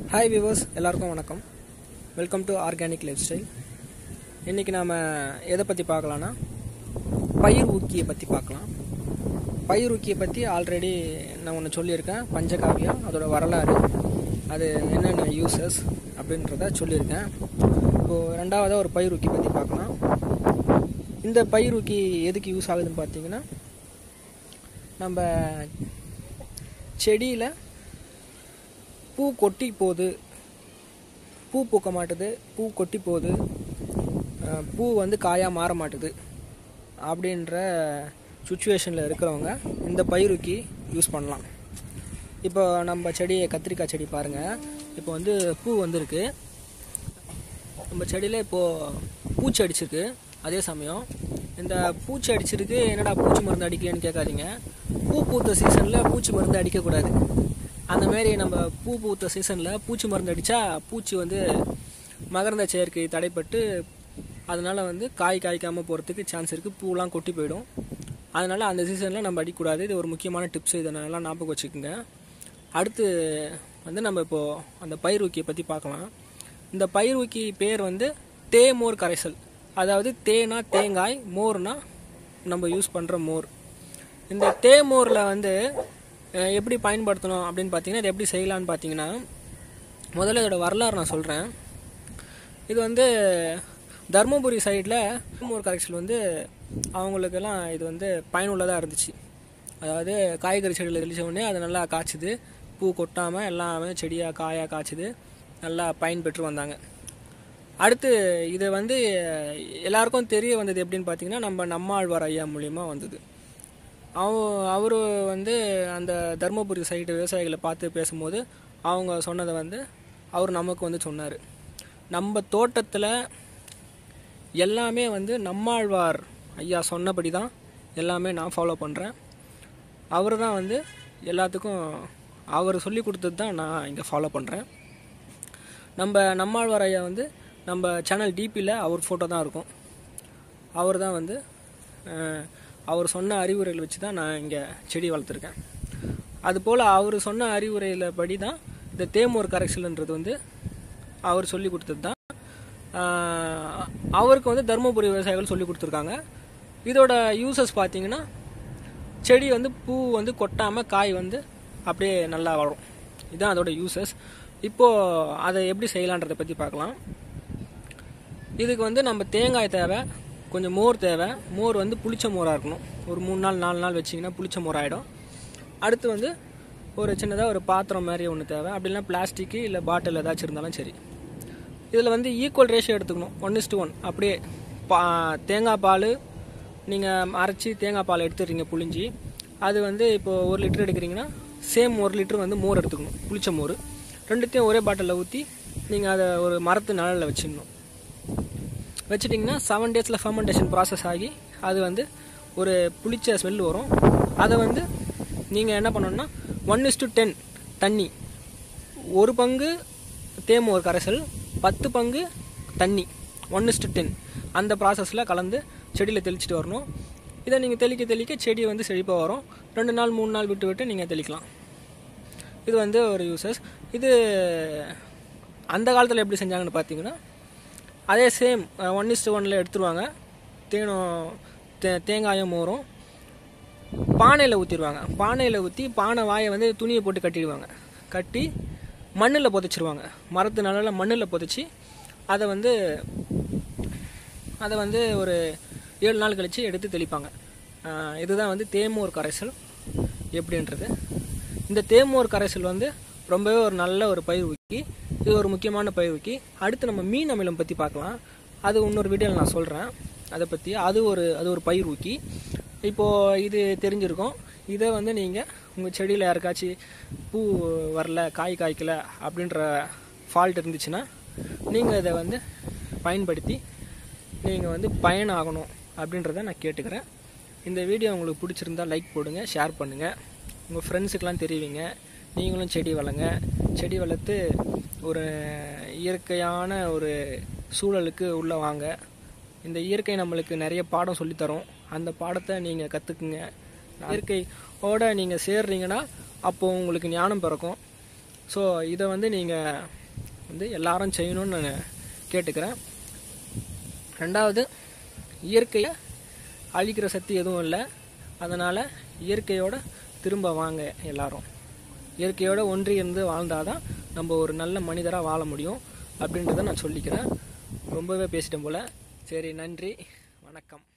hi viewers எல்லாருக்கும் வணக்கம் welcome to organic lifestyle இன்றைக்கி நாம் எதை பற்றி பார்க்கலான்னா பயிர் ஊக்கியை பற்றி பார்க்கலாம் பயிர் ஊக்கியை பற்றி ஆல்ரெடி நான் ஒன்று சொல்லியிருக்கேன் பஞ்சகாவியா அதோட வரலாறு அது என்னென்ன யூசஸ் அப்படின்றத சொல்லியிருக்கேன் இப்போது ரெண்டாவதாக ஒரு பயிர் ஊக்கி பற்றி பார்க்கலாம் இந்த பயிர் ஊக்கி எதுக்கு யூஸ் ஆகுதுன்னு பார்த்தீங்கன்னா நம்ம செடியில் பூ கொட்டி போகுது பூ பூக்க மாட்டுது பூ கொட்டி போகுது அஹ் பூ வந்து காயாக மாற மாட்டுது அப்படின்ற சுச்சுவேஷனில் இருக்கிறவங்க இந்த பயிருக்கி யூஸ் பண்ணலாம் இப்போ நம்ம செடி கத்திரிக்காய் செடி பாருங்கள் இப்போ வந்து பூ வந்திருக்கு நம்ம செடியில் இப்போது பூச்சி அடிச்சிருக்கு அதே சமயம் இந்த பூச்சி அடிச்சிருக்கு என்னடா பூச்சி மருந்து அடிக்கலன்னு கேட்காதீங்க பூ பூத்த சீசனில் பூச்சி மருந்து அடிக்கக்கூடாது அந்த மாதிரி நம்ம பூ பூத்த சீசனில் பூச்சி மருந்து அடித்தா பூச்சி வந்து மகரந்த செயற்கை தடைப்பட்டு அதனால் வந்து காய் காய்க்காமல் போகிறதுக்கு சான்ஸ் இருக்குது பூலாம் கொட்டி போயிடும் அதனால் அந்த சீசனில் நம்ம அடிக்கக்கூடாது இது ஒரு முக்கியமான டிப்ஸ் இதை நல்லா ஞாபகம் வச்சுக்கோங்க அடுத்து வந்து நம்ம இப்போது அந்த பயிர் ஊக்கியை பற்றி பார்க்கலாம் இந்த பயிர் ஊக்கி பேர் வந்து தேமோர் கரைசல் அதாவது தேனா தேங்காய் மோர்னா நம்ம யூஸ் பண்ணுற மோர் இந்த தேமோரில் வந்து அஹ், எப்படி பயன்படுத்தணும் அப்படின்னு பார்த்தீங்கன்னா இது எப்படி செய்யலான்னு பார்த்தீங்கன்னா முதல்ல இதோட வரலாறு நான் சொல்கிறேன் இது வந்து தருமபுரி சைடில் தேமோர் கரைசல் வந்து அவங்களுக்கெல்லாம் இது வந்து பயனுள்ளதாக இருந்துச்சு அதாவது காய்கறி செடியில் தெளிச்ச உடனே அது நல்லா காய்ச்சுது பூ கொட்டாமல் எல்லாமே செடியாக காயாக காய்ச்சுது நல்லா பயன்பெற்று வந்தாங்க அடுத்து இது வந்து எல்லாருக்கும் தெரிய வந்தது எப்படின்னு பார்த்தீங்கன்னா நம்ம நம்மாழ்வார் ஐயா மூலியமா வந்தது அவ அவர் வந்து அந்த தருமபுரி சைடு விவசாயிகளை பார்த்து பேசும்போது அவங்க சொன்னதை வந்து அவர் நமக்கு வந்து சொன்னார் நம்ம தோட்டத்தில் எல்லாமே வந்து நம்மாழ்வார் ஐயா சொன்னபடி தான் எல்லாமே நான் ஃபாலோ பண்ணுறேன் அவர் தான் வந்து எல்லாத்துக்கும் அவர் சொல்லி கொடுத்தது தான் நான் இங்கே ஃபாலோ பண்ணுறேன் நம்ம நம்மாழ்வார் ஐயா வந்து நம்ம சேனல் டிபியில் அவர் ஃபோட்டோ தான் இருக்கும் அவர் தான் வந்து அஹ், அவர் சொன்ன அறிவுரைகள் வச்சு தான் நான் இங்கே செடி வளர்த்துருக்கேன் அதுபோல் அவர் சொன்ன அறிவுரையில் படி தான் இந்த தேமோர் கரைசல்ன்றது வந்து அவர் சொல்லி கொடுத்தது தான் அஹ், அவருக்கு வந்து தருமபுரி விவசாயிகள் சொல்லி கொடுத்துருக்காங்க இதோட யூசஸ் பார்த்தீங்கன்னா செடி வந்து பூ வந்து கொட்டாமல் காய் வந்து அப்படியே நல்லா வளரும் இதுதான் அதோட யூசஸ் இப்போது அதை எப்படி செய்யலான்றதை பற்றி பார்க்கலாம் இதுக்கு வந்து நம்ம தேங்காய் தேவை கொஞ்சம் மோர் தேவை மோர் வந்து புளிச்ச மோராக இருக்கணும் ஒரு மூணு நாள் நாலு நாள் வச்சிங்கன்னா புளிச்ச மோர் ஆகிடும் அடுத்து வந்து ஒரு சின்னதாக ஒரு பாத்திரம் மாதிரி ஒன்று தேவை அப்படி இல்லைனா பிளாஸ்டிக்கு இல்லை பாட்டில் ஏதாச்சும் இருந்தாலும் சரி இதில் வந்து ஈக்குவல் ரேஷியோ எடுத்துக்கணும் ஒன் இஸ்டு ஒன் அப்படியே பா தேங்காய் பால் நீங்கள் அரைச்சி தேங்காய் பால் எடுத்துடுறீங்க புளிஞ்சி அது வந்து இப்போ ஒரு லிட்டர் எடுக்கிறீங்கன்னா சேம் ஒரு லிட்டர் வந்து மோர் எடுத்துக்கணும் புளிச்ச மோர் ரெண்டுத்தையும் ஒரே பாட்டிலில் ஊற்றி நீங்கள் அதை ஒரு மரத்து நிழலில் வச்சிடணும் வச்சிட்டிங்கன்னா செவன் டேஸில் ஃபர்மெண்டேஷன் ப்ராசஸ் ஆகி அது வந்து ஒரு புளிச்ச ஸ்மெல் வரும் அதை வந்து நீங்கள் என்ன பண்ணணும்னா ஒன் இஸ் டு டென் தண்ணி ஒரு பங்கு தேமோர் கரைசல் பத்து பங்கு தண்ணி ஒன் இஸ் டு டென் அந்த ப்ராசஸில் கலந்து செடியில் தெளிச்சிட்டு வரணும் இதை நீங்கள் தெளிக்க தெளிக்க செடி வந்து செழிப்பாக வரும் ரெண்டு நாள் மூணு நாள் விட்டு விட்டு நீங்கள் தெளிக்கலாம் இது வந்து ஒரு யூசஸ் இது அந்த காலத்தில் எப்படி செஞ்சாங்கன்னு பார்த்தீங்கன்னா அதே சேம் ஒன் இஸ்டு ஒனில் எடுத்துருவாங்க தேனும் தே தேங்காயும் மோரும் பானையில் ஊற்றிடுவாங்க பானையில் ஊற்றி பானை வாயை வந்து துணியை போட்டு கட்டிடுவாங்க கட்டி மண்ணில் புதைச்சிருவாங்க மரத்து நிழலில் மண்ணில் புதைச்சி அதை வந்து அதை வந்து ஒரு ஏழு நாள் கழித்து எடுத்து தெளிப்பாங்க ஆஹ் இதுதான் வந்து தேமோர் கரைசல் எப்படின்றது இந்த தேமோர் கரைசல் வந்து ரொம்பவே ஒரு நல்ல ஒரு பயிர் ஊக்கி இது ஒரு முக்கியமான பயிர் ஊக்கி அடுத்து நம்ம மீன் அமிலம் பற்றி பார்க்கலாம் அது இன்னொரு வீடியோவில் நான் சொல்கிறேன் அதை பற்றி அது ஒரு அது ஒரு பயிர் ஊக்கி இப்போது இது தெரிஞ்சிருக்கும் இதை வந்து நீங்கள் உங்கள் செடியில் யாருக்காச்சும் பூ வரல காய் காய்க்கல அப்படின்ற ஃபால்ட் இருந்துச்சுன்னா நீங்கள் இதை வந்து பயன்படுத்தி நீங்கள் வந்து பயனாகணும் அப்படின்றத நான் கேட்டுக்கிறேன் இந்த வீடியோ உங்களுக்கு பிடிச்சிருந்தா லைக் போடுங்க ஷேர் பண்ணுங்கள் உங்கள் ஃப்ரெண்ட்ஸுக்கெலாம் தெரிவிங்க நீங்களும் செடி வளங்க செடி வளர்த்து ஒரு இயற்கையான ஒரு சூழலுக்கு உள்ளே வாங்க இந்த இயற்கை நம்மளுக்கு நிறைய பாடம் சொல்லித்தரும் அந்த பாடத்தை நீங்கள் கற்றுக்குங்க இயற்கையோட நீங்கள் சேர்றீங்கன்னா அப்போ உங்களுக்கு ஞானம் பிறக்கும் ஸோ இதை வந்து நீங்கள் வந்து எல்லாரும் செய்யணும்னு நான் கேட்டுக்கிறேன் ரெண்டாவது இயற்கையை அழிக்கிற சக்தி எதுவும் இல்லை அதனால் இயற்கையோட திரும்ப வாங்க எல்லாரும் இயற்கையோட ஒன்றி இருந்து வாழ்ந்தாதான் நம்ம ஒரு நல்ல மனிதராக வாழ முடியும் அப்படின்றத நான் சொல்லிக்கிறேன் ரொம்பவே பேசிட்டேன் போல் சரி நன்றி வணக்கம்